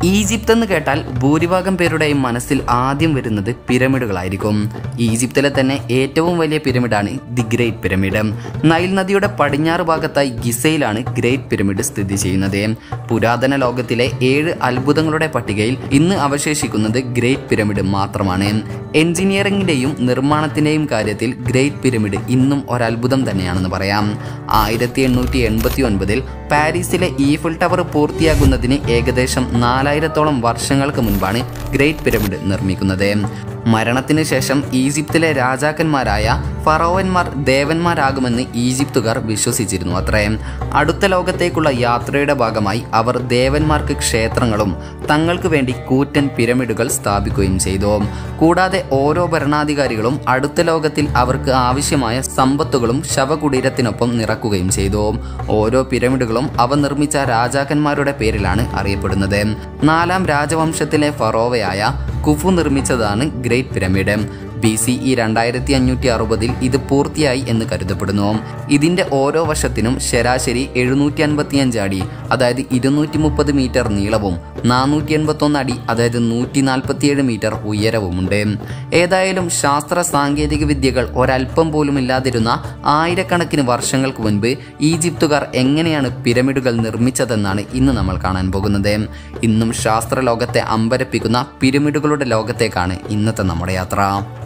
Egypt എന്ന് കേട്ടാൽ ഭൂരിഭാഗം പേരുടെയും മനസ്സിൽ ആദ്യം വരുന്നത് പിരമിഡുകളായിരിക്കും ഈജിപ്തിലെ തന്നെ ഏറ്റവും വലിയ പിരമിഡാണ് ദി ഗ്രേറ്റ് പിരമിഡ് നൈൽ നദിയുടെ പടിഞ്ഞാറ് ഭാഗത്തായി ഗിസയിലാണ് ഗ്രേറ്റ് പിരമിഡ് സ്ഥിതി ചെയ്യുന്നത് പുരാതന ലോകത്തിലെ ഏഴ് അത്ഭുതങ്ങളുടെ പട്ടികയിൽ ഇന്ന് അവശേഷിക്കുന്നത് ഗ്രേറ്റ് പിരമിഡ് മാത്രമാണ് എഞ്ചിനീയറിംഗിന്റെയും നിർമ്മാണത്തിന്റെയും കാര്യത്തിൽ ഗ്രേറ്റ് പിരമിഡ് ഇന്നും ഒരത്ഭുതം തന്നെയാണെന്ന് പറയാം ആയിരത്തി എണ്ണൂറ്റി എൺപത്തി ഒൻപതിൽ പാരീസിലെ ഈഫിൾ ടവർ പൂർത്തിയാകുന്നതിന് ഏകദേശം നാലായിരത്തോളം വർഷങ്ങൾക്ക് മുൻപാണ് ഗ്രേറ്റ് പിരമിഡ് നിർമ്മിക്കുന്നത് മരണത്തിന് ശേഷം ഈജിപ്തിലെ രാജാക്കന്മാരായ ഫറോവന്മാർ ദേവന്മാരാകുമെന്ന് ഈജിപ്തുകാർ വിശ്വസിച്ചിരുന്നു അത്രേ അടുത്ത ലോകത്തേക്കുള്ള യാത്രയുടെ ഭാഗമായി അവർ ദേവന്മാർക്ക് ക്ഷേത്രങ്ങളും തങ്ങൾക്ക് വേണ്ടി കൂറ്റൻ പിരമിഡുകൾ സ്ഥാപിക്കുകയും ചെയ്തു കൂടാതെ ഓരോ ഭരണാധികാരികളും അടുത്ത ലോകത്തിൽ അവർക്ക് ആവശ്യമായ സമ്പത്തുകളും ശവകുടീരത്തിനൊപ്പം നിറക്കുകയും ചെയ്തു ഓരോ പിരമിഡുകളും അവ നിർമ്മിച്ച രാജാക്കന്മാരുടെ പേരിലാണ് അറിയപ്പെടുന്നത് നാലാം രാജവംശത്തിലെ ഫറോവയായ കുഫു നിർമ്മിച്ചതാണ് great pyramid B C E രണ്ടായിരത്തി അഞ്ഞൂറ്റി അറുപതിൽ ഇത് പൂർത്തിയായി എന്ന് കരുതപ്പെടുന്നു ഇതിന്റെ ഓരോ വശത്തിനും ശരാശരി എഴുന്നൂറ്റി അൻപത്തിയഞ്ച് അടി അതായത് ഇരുന്നൂറ്റി മുപ്പത് മീറ്റർ നീളവും നാനൂറ്റി എൺപത്തൊന്ന് അടി അതായത് നൂറ്റി നാൽപ്പത്തിയേഴ് മീറ്റർ ഉയരവുമുണ്ട് ഏതായാലും ശാസ്ത്ര സാങ്കേതിക വിദ്യകൾ ഒരല്പം പോലും ഇല്ലാതിരുന്ന ആയിരക്കണക്കിന് വർഷങ്ങൾക്ക് മുൻപ് ഈജിപ്തുകാർ എങ്ങനെയാണ് പിരമിഡുകൾ നിർമ്മിച്ചതെന്നാണ് ഇന്ന് നമ്മൾ കാണാൻ പോകുന്നത് ഇന്നും ശാസ്ത്ര ലോകത്തെ അമ്പരപ്പിക്കുന്ന പിരമിഡുകളുടെ ലോകത്തേക്കാണ് ഇന്നത്തെ നമ്മുടെ യാത്ര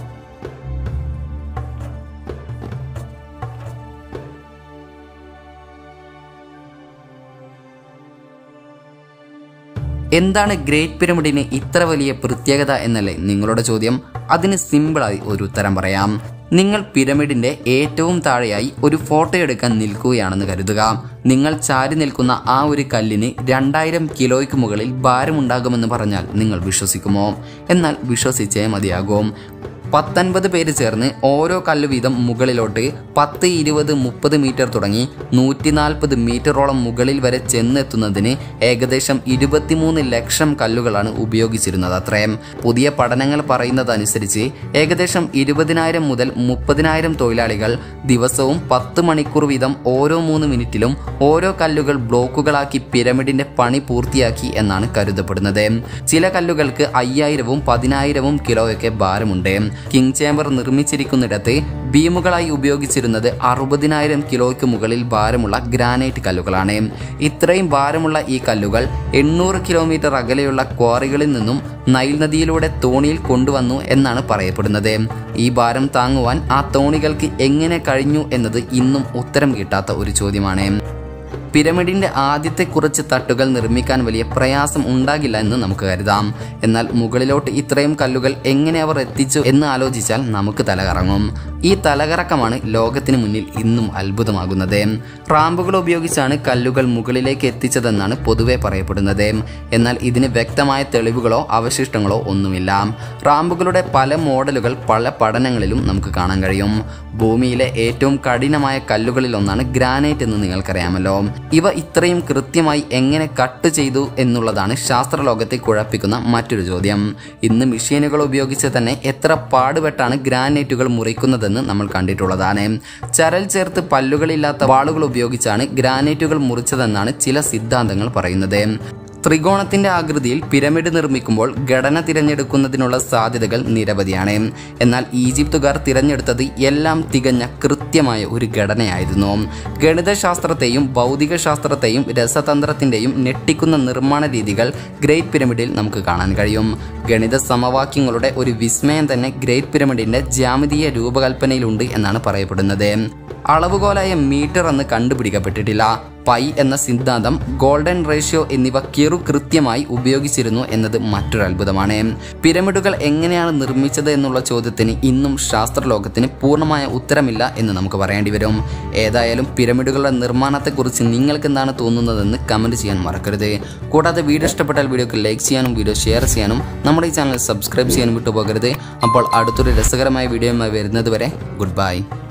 എന്താണ് ഗ്രേറ്റ് പിരമിഡിന് ഇത്ര വലിയ പ്രത്യേകത എന്നല്ലേ നിങ്ങളുടെ ചോദ്യം അതിന് സിമ്പിളായി ഒരു ഉത്തരം പറയാം നിങ്ങൾ പിരമിഡിന്റെ ഏറ്റവും താഴെയായി ഒരു ഫോട്ടോ എടുക്കാൻ നിൽക്കുകയാണെന്ന് കരുതുക നിങ്ങൾ ചാരി നിൽക്കുന്ന ആ ഒരു കല്ലിന് രണ്ടായിരം കിലോയ്ക്ക് മുകളിൽ ഭാരമുണ്ടാകുമെന്ന് പറഞ്ഞാൽ നിങ്ങൾ വിശ്വസിക്കുമോ എന്നാൽ വിശ്വസിച്ചേ മതിയാകും പത്തൊൻപത് പേര് ചേർന്ന് ഓരോ കല്ല് വീതം മുകളിലോട്ട് പത്ത് ഇരുപത് മുപ്പത് മീറ്റർ തുടങ്ങി നൂറ്റി നാൽപ്പത് മീറ്ററോളം മുകളിൽ വരെ ചെന്നെത്തുന്നതിന് ഏകദേശം ഇരുപത്തിമൂന്ന് ലക്ഷം കല്ലുകളാണ് ഉപയോഗിച്ചിരുന്നത് അത്രയും പുതിയ പഠനങ്ങൾ പറയുന്നതനുസരിച്ച് ഏകദേശം ഇരുപതിനായിരം മുതൽ മുപ്പതിനായിരം തൊഴിലാളികൾ ദിവസവും പത്ത് മണിക്കൂർ വീതം ഓരോ മൂന്ന് മിനിറ്റിലും ഓരോ കല്ലുകൾ ബ്ലോക്കുകളാക്കി പിരമിഡിന്റെ പണി പൂർത്തിയാക്കി എന്നാണ് കരുതപ്പെടുന്നത് ചില കല്ലുകൾക്ക് അയ്യായിരവും പതിനായിരവും കിലോയൊക്കെ ഭാരമുണ്ട് കിങ് ചേംബർ നിർമ്മിച്ചിരിക്കുന്നിടത്ത് ബീമുകളായി ഉപയോഗിച്ചിരുന്നത് അറുപതിനായിരം കിലോയ്ക്ക് മുകളിൽ ഭാരമുള്ള ഗ്രാനൈറ്റ് കല്ലുകളാണ് ഇത്രയും ഭാരമുള്ള ഈ കല്ലുകൾ എണ്ണൂറ് കിലോമീറ്റർ അകലെയുള്ള ക്വാറികളിൽ നിന്നും നൈൽ നദിയിലൂടെ തോണിയിൽ കൊണ്ടുവന്നു എന്നാണ് പറയപ്പെടുന്നത് ഈ ഭാരം താങ്ങുവാൻ ആ തോണികൾക്ക് എങ്ങനെ കഴിഞ്ഞു എന്നത് ഇന്നും ഉത്തരം കിട്ടാത്ത ഒരു ചോദ്യമാണ് പിരമിഡിന്റെ ആദ്യത്തെ കുറച്ച് തട്ടുകൾ നിർമ്മിക്കാൻ വലിയ പ്രയാസം ഉണ്ടാകില്ല എന്ന് നമുക്ക് കരുതാം എന്നാൽ മുകളിലോട്ട് ഇത്രയും കല്ലുകൾ എങ്ങനെ അവർ എത്തിച്ചു എന്ന് ആലോചിച്ചാൽ നമുക്ക് തലകറങ്ങും ഈ തലകറക്കമാണ് ലോകത്തിന് മുന്നിൽ ഇന്നും അത്ഭുതമാകുന്നത് റാമ്പുകൾ ഉപയോഗിച്ചാണ് കല്ലുകൾ മുകളിലേക്ക് എത്തിച്ചതെന്നാണ് പൊതുവെ പറയപ്പെടുന്നത് എന്നാൽ ഇതിന് വ്യക്തമായ തെളിവുകളോ അവശിഷ്ടങ്ങളോ ഒന്നുമില്ല റാമ്പുകളുടെ പല മോഡലുകൾ പല പഠനങ്ങളിലും നമുക്ക് കാണാൻ കഴിയും ഭൂമിയിലെ ഏറ്റവും കഠിനമായ കല്ലുകളിൽ ഒന്നാണ് ഗ്രാനൈറ്റ് എന്ന് നിങ്ങൾക്കറിയാമല്ലോ ഇവ ഇത്രയും കൃത്യമായി എങ്ങനെ കട്ട് ചെയ്തു എന്നുള്ളതാണ് ശാസ്ത്രലോകത്തെ കുഴപ്പിക്കുന്ന മറ്റൊരു ചോദ്യം ഇന്ന് മെഷീനുകൾ ഉപയോഗിച്ച് തന്നെ എത്ര പാടുപെട്ടാണ് ഗ്രാനൈറ്റുകൾ മുറിക്കുന്നതെന്ന് നമ്മൾ കണ്ടിട്ടുള്ളതാണ് ചരൽ ചേർത്ത് പല്ലുകളില്ലാത്ത വാളുകൾ ഉപയോഗിച്ചാണ് ഗ്രാനൈറ്റുകൾ മുറിച്ചതെന്നാണ് ചില സിദ്ധാന്തങ്ങൾ പറയുന്നത് ത്രികോണത്തിന്റെ ആകൃതിയിൽ പിരമിഡ് നിർമ്മിക്കുമ്പോൾ ഘടന തിരഞ്ഞെടുക്കുന്നതിനുള്ള സാധ്യതകൾ നിരവധിയാണ് എന്നാൽ ഈജിപ്തുകാർ തിരഞ്ഞെടുത്തത് എല്ലാം തികഞ്ഞ കൃത്യമായ ഒരു ഘടനയായിരുന്നു ഗണിതശാസ്ത്രത്തെയും ഭൗതിക ശാസ്ത്രത്തെയും രസതന്ത്രത്തിന്റെയും ഞെട്ടിക്കുന്ന നിർമ്മാണ രീതികൾ ഗ്രേറ്റ് പിരമിഡിൽ നമുക്ക് കാണാൻ കഴിയും ഗണിത സമവാക്യങ്ങളുടെ ഒരു വിസ്മയം തന്നെ ഗ്രേറ്റ് പിരമിഡിന്റെ ജ്യാമിതീയ രൂപകൽപ്പനയിലുണ്ട് എന്നാണ് പറയപ്പെടുന്നത് അളവുകോലായ മീറ്റർ എന്ന് കണ്ടുപിടിക്കപ്പെട്ടിട്ടില്ല പൈ എന്ന സിദ്ധാന്തം ഗോൾഡൻ റേഷ്യോ എന്നിവ കിറു കൃത്യമായി ഉപയോഗിച്ചിരുന്നു എന്നത് മറ്റൊരു അത്ഭുതമാണ് പിരമിഡുകൾ എങ്ങനെയാണ് നിർമ്മിച്ചത് എന്നുള്ള ചോദ്യത്തിന് ഇന്നും ശാസ്ത്രലോകത്തിന് പൂർണ്ണമായ ഉത്തരമില്ല എന്ന് നമുക്ക് പറയേണ്ടി വരും ഏതായാലും പിരമിഡുകളുടെ നിർമ്മാണത്തെക്കുറിച്ച് നിങ്ങൾക്ക് എന്താണ് തോന്നുന്നതെന്ന് കമൻറ്റ് ചെയ്യാൻ മറക്കരുത് കൂടാതെ വീഡിയോ ഇഷ്ടപ്പെട്ടാൽ വീഡിയോക്ക് ലൈക്ക് ചെയ്യാനും വീഡിയോ ഷെയർ ചെയ്യാനും നമ്മുടെ ഈ ചാനൽ സബ്സ്ക്രൈബ് ചെയ്യാനും വിട്ടുപോകരുത് അപ്പോൾ അടുത്തൊരു രസകരമായ വീഡിയോയുമായി വരുന്നത് വരെ ഗുഡ് ബൈ